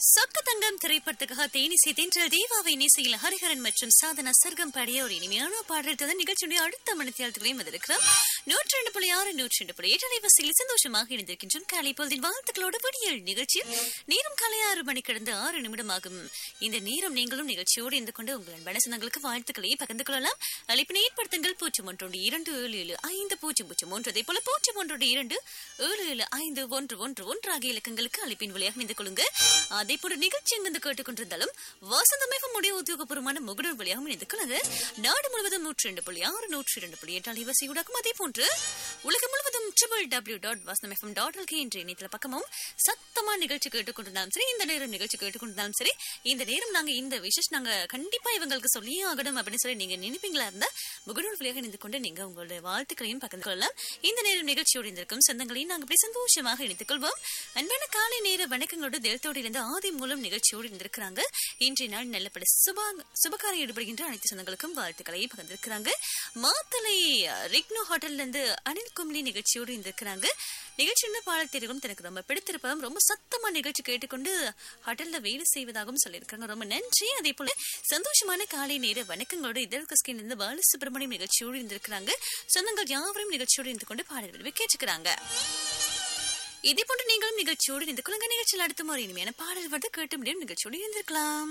சொக்க தங்கம் திரைப்படத்துக்காக தேனிசை தென்றல் தீபாவை இசையில் ஹரிஹரன் மற்றும் சாதனா சர்க்கம் பாடிய ஒரு இனிமையான பாடல் தான் நிகழ்ச்சியுடைய அடுத்த மனத்தியாளர்களையும் வந்திருக்கிறோம் நூற்றி ரெண்டு புள்ளி ஆறு நூற்றி ரெண்டு புள்ளி ஏழு அலைவரிசையில் சந்தோஷமாக இணைந்திருக்கின்றோம் காலை பொழுதின் வாழ்த்துக்களோடு விடியல் நிகழ்ச்சியில் நேரம் காலை ஆறு மணி கடந்து ஆறு நிமிடமாகும் இந்த நேரம் நீங்களும் நிகழ்ச்சியோடு இருந்து கொண்டு உங்கள் அன்பான சொந்தங்களுக்கு வாழ்த்துக்களை பகிர்ந்து கொள்ளலாம் அழைப்பினை ஏற்படுத்துங்கள் பூஜ்ஜியம் ஒன்றொன்று இரண்டு ஏழு ஏழு ஐந்து பூஜ்ஜியம் பூஜ்ஜியம் ஒன்று அதே போல பூஜ்ஜியம் ஒன்றொன்று இரண்டு ஏழு ஏழு ஐந்து ஒன்று ஒன்று ஒன்று ஆகிய இலக்கங்களுக்கு அழைப்பின் வழியாக இணைந்து கொள்ளுங்க அதே போல நிகழ்ச்சி எங்கிருந்து கேட்டுக்கொண்டிருந்தாலும் வசந்தமேகம் உடைய உத்தியோகபூர்வமான முகநூல் வழியாக இணைந்து கொள்ளுங்க நாடு முழுவதும் நூற்றி ரெண்டு புள்ளி ஆறு நூற்றி இரண்டு புள்ளி எட்டு அலைவரிசையுடாக்கும் அதே போன்று உலகம் முழுவதும் triple W dot Vasanthamegam dot LK என்ற இணையதள பக்கமும் சத்தமா நிகழ்ச்சி கேட்டுக்கொண்டிருந்தாலும் சரி இந்த நேரம் நிகழ்ச்சி கேட்டுக்கொண்டிருந்தாலும் சரி இந்த நேரம் நாங்க இந்த விஷஸ் நாங்க கண்டிப்பா இவங்களுக்கு சொல்லியே ஆகணும் அப்படின்னு சொல்லி நீங்க நினைப்பீங்களா இருந்தா முகநூல் வழியாக இணைந்து கொண்டு நீங்க உங்களுடைய வாழ்த்துக்களையும் பகிர்ந்து கொள்ளலாம் இந்த நேரம் நிகழ்ச்சியோடு இருந்திருக்கும் சொந்தங்களையும் நாங்க அப்படி சந்தோஷமாக இணைத்துக் கொள்வோம் அன்பான காலை நேர வணக்கங்களோடு தேவத்தோடு இருந்து ஆதி மூலம் நிகழ்ச்சியோடு இருந்திருக்கிறாங்க இன்றைய நாள் நல்லபடி சுபா சுபகாரம் ஈடுபடுகின்ற அனைத்து சொந்தங்களுக்கும் வாழ்த்துக்களை பகிர்ந்திருக்கிறாங்க மாத்தலை ரிக்னோ ஹோட்டல்ல இருந்து அனில் கும்லி நிகழ்ச்சியோடு இருந்திருக்கிறாங்க நிகழ்ச்சியுள்ள பாடல் தெரிவும் தனக்கு ரொம்ப பிடித்திருப்பதும் ரொம்ப சத்தமா நிகழ்ச்சி கேட்டுக்கொண்டு ஹோட்டல்ல வேலை செய்வதாகவும் சொல்லியிருக்காங்க ரொம்ப நன்றி அதே போல சந்தோஷமான காலை நேர வணக்கங்களோடு இதழ் கஸ்கின் இருந்து பாலசுப்ரமணியம் நிகழ்ச்சியோடு இருந்திருக்கிறாங்க சொந்தங்கள் யாவரும் நிகழ்ச்சியோடு இருந்து கொண்டு பாடல் விரும்பி கேட்டுக்கிறாங்க இதே போன்று நீங்களும் நிகழ்ச்சியோடு இருந்து கொள்ளுங்க நிகழ்ச்சியில் அடுத்த முறை இனிமையான பாடல் வந்து கேட்டு முடியும் நிகழ்ச்சியோடு இருந்திருக்கலாம்